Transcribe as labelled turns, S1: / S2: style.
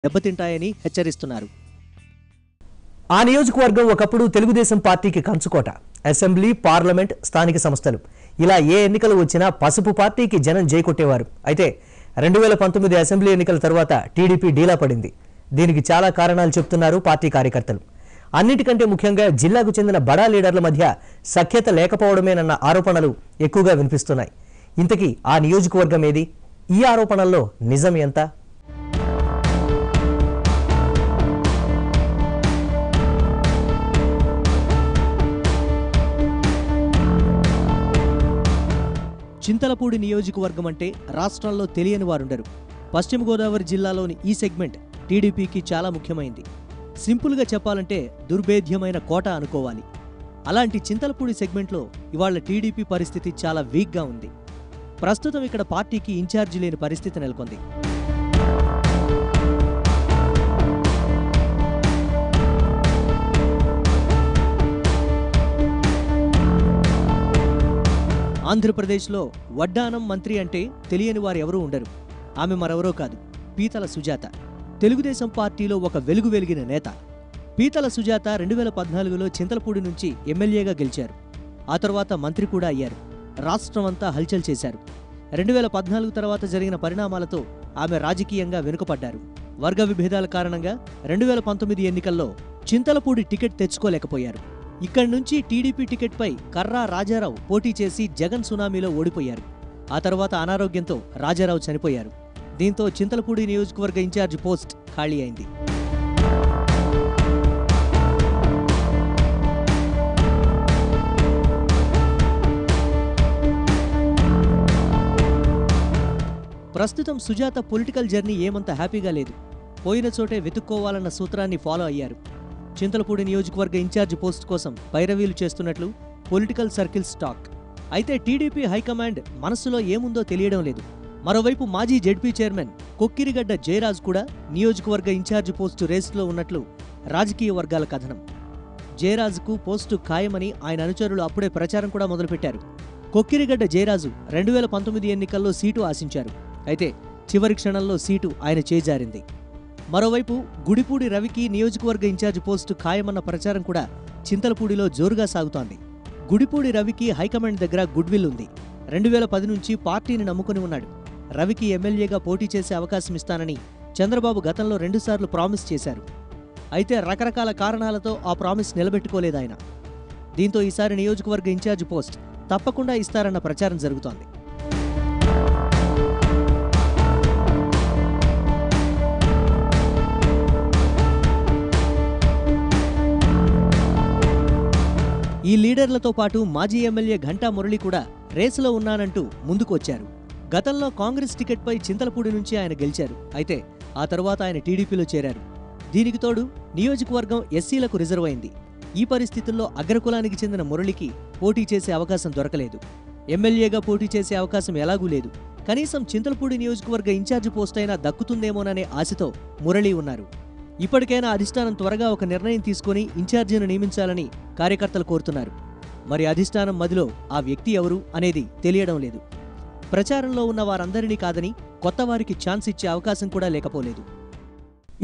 S1: దెబ్బతింటాయని హెచ్చరిస్తున్నారు
S2: ఆ నియోజకవర్గం ఒకప్పుడు తెలుగుదేశం పార్టీకి కంచుకోట అసెంబ్లీ పార్లమెంట్ స్థానిక సంస్థలు ఇలా ఏ ఎన్నికలు వచ్చినా పసుపు పార్టీకి జనం జైకొట్టేవారు అయితే రెండు వేల పంతొమ్మిది అసెంబ్లీ ఎన్నికల తర్వాత టీడీపీ డీలా పడింది దీనికి చాలా కారణాలు చెప్తున్నారు పార్టీ కార్యకర్తలు అన్నిటికంటే ముఖ్యంగా జిల్లాకు చెందిన బడా లీడర్ల మధ్య సఖ్యత లేకపోవడమేనన్న ఆరోపణలు ఎక్కువగా వినిపిస్తున్నాయి ఇంతకీ ఆ నియోజకవర్గం ఏది ఈ ఆరోపణల్లో నిజం ఎంత
S1: చింతలపూడి నియోజకవర్గం అంటే రాష్ట్రంలో తెలియని వారుండరు పశ్చిమ గోదావరి జిల్లాలోని ఈ సెగ్మెంట్ టీడీపీకి చాలా ముఖ్యమైంది సింపుల్గా చెప్పాలంటే దుర్భేద్యమైన కోట అనుకోవాలి అలాంటి చింతలపూడి సెగ్మెంట్లో ఇవాళ టీడీపీ పరిస్థితి చాలా వీక్గా ఉంది ప్రస్తుతం ఇక్కడ పార్టీకి ఇన్ఛార్జి లేని పరిస్థితి నెలకొంది ఆంధ్రప్రదేశ్లో వడ్డానం మంత్రి అంటే తెలియని వారు ఎవరూ ఉండరు ఆమె మరెవరో కాదు పీతల సుజాత తెలుగుదేశం పార్టీలో ఒక వెలుగు వెలిగిన నేత పీతల సుజాత రెండు వేల పద్నాలుగులో చింతలపూడి నుంచి ఎమ్మెల్యేగా గెలిచారు ఆ తర్వాత మంత్రి కూడా అయ్యారు రాష్ట్రమంతా హల్చల్ చేశారు రెండు వేల పద్నాలుగు తర్వాత జరిగిన పరిణామాలతో ఆమె రాజకీయంగా వెనుకపడ్డారు వర్గ విభేదాల కారణంగా రెండు వేల పంతొమ్మిది ఎన్నికల్లో చింతలపూడి టికెట్ తెచ్చుకోలేకపోయారు ఇక్కడి నుంచి టీడీపీ టికెట్పై కర్రా రాజారావు పోటీ చేసి జగన్ సునామీలో ఓడిపోయారు ఆ తర్వాత అనారోగ్యంతో రాజారావు చనిపోయారు దీంతో చింతలపూడి నియోజకవర్గ ఇన్ఛార్జ్ పోస్ట్ ఖాళీ అయింది ప్రస్తుతం సుజాత పొలిటికల్ జర్నీ ఏమంత హ్యాపీగా లేదు పోయిన చోటే వెతుక్కోవాలన్న సూత్రాన్ని ఫాలో అయ్యారు చింతలపూడి నియోజకవర్గ ఇన్ఛార్జ్ పోస్ట్ కోసం పైరవీలు చేస్తున్నట్లు పొలిటికల్ సర్కిల్స్ టాక్ అయితే టీడీపీ హైకమాండ్ మనస్సులో ఏముందో తెలియడం లేదు మరోవైపు మాజీ జెడ్పీ చైర్మన్ కొక్కిరిగడ్డ జయరాజ్ కూడా నియోజకవర్గ ఇన్ఛార్జ్ పోస్టు రేసులో ఉన్నట్లు రాజకీయ వర్గాల కథనం జయరాజుకు పోస్టు ఖాయమని ఆయన అనుచరులు అప్పుడే ప్రచారం కూడా మొదలుపెట్టారు కొక్కిరిగడ్డ జయరాజు రెండు వేల పంతొమ్మిది ఎన్నికల్లో సీటు ఆశించారు అయితే చివరి క్షణంలో సీటు ఆయన చేజారింది మరోవైపు గుడిపూడి రవికి నియోజకవర్గ ఇన్ఛార్జ్ పోస్టు ఖాయమన్న ప్రచారం కూడా చింతలపూడిలో జోరుగా సాగుతోంది గుడిపూడి రవికి హైకమాండ్ దగ్గర గుడ్ విల్ ఉంది రెండు వేల పది నుంచి పార్టీని నమ్ముకుని ఉన్నాడు రవికి ఎమ్మెల్యేగా పోటీ చేసే అవకాశం ఇస్తానని చంద్రబాబు గతంలో రెండుసార్లు ప్రామిస్ చేశారు అయితే రకరకాల కారణాలతో ఆ ప్రామిస్ నిలబెట్టుకోలేదాయన దీంతో ఈసారి నియోజకవర్గ ఇన్ఛార్జ్ పోస్ట్ తప్పకుండా ఇస్తారన్న ప్రచారం జరుగుతోంది ఈ లీడర్లతో పాటు మాజీ ఎమ్మెల్యే ఘంటా మురళి కూడా రేసులో ఉన్నానంటూ ముందుకు వచ్చారు గతంలో కాంగ్రెస్ టికెట్పై చింతలపూడి నుంచి ఆయన గెలిచారు అయితే ఆ తర్వాత ఆయన టీడీపీలో చేరారు దీనికి తోడు నియోజకవర్గం ఎస్సీలకు రిజర్వ్ అయింది ఈ పరిస్థితుల్లో అగ్రకులానికి చెందిన మురళికి పోటీ చేసే అవకాశం దొరకలేదు ఎమ్మెల్యేగా పోటీ చేసే అవకాశం ఎలాగూ లేదు కనీసం చింతలపూడి నియోజకవర్గ ఇన్ఛార్జ్ పోస్ట్ అయినా దక్కుతుందేమోననే ఆశతో మురళి ఉన్నారు ఇప్పటికైనా అధిష్టానం త్వరగా ఒక నిర్ణయం తీసుకొని ఇన్ఛార్జిని నియమించాలని కార్యకర్తలు కోరుతున్నారు మరి అధిష్టానం మదిలో ఆ వ్యక్తి ఎవరు అనేది తెలియడం లేదు ప్రచారంలో ఉన్న వారందరినీ కాదని కొత్త వారికి ఛాన్స్ ఇచ్చే అవకాశం కూడా లేకపోలేదు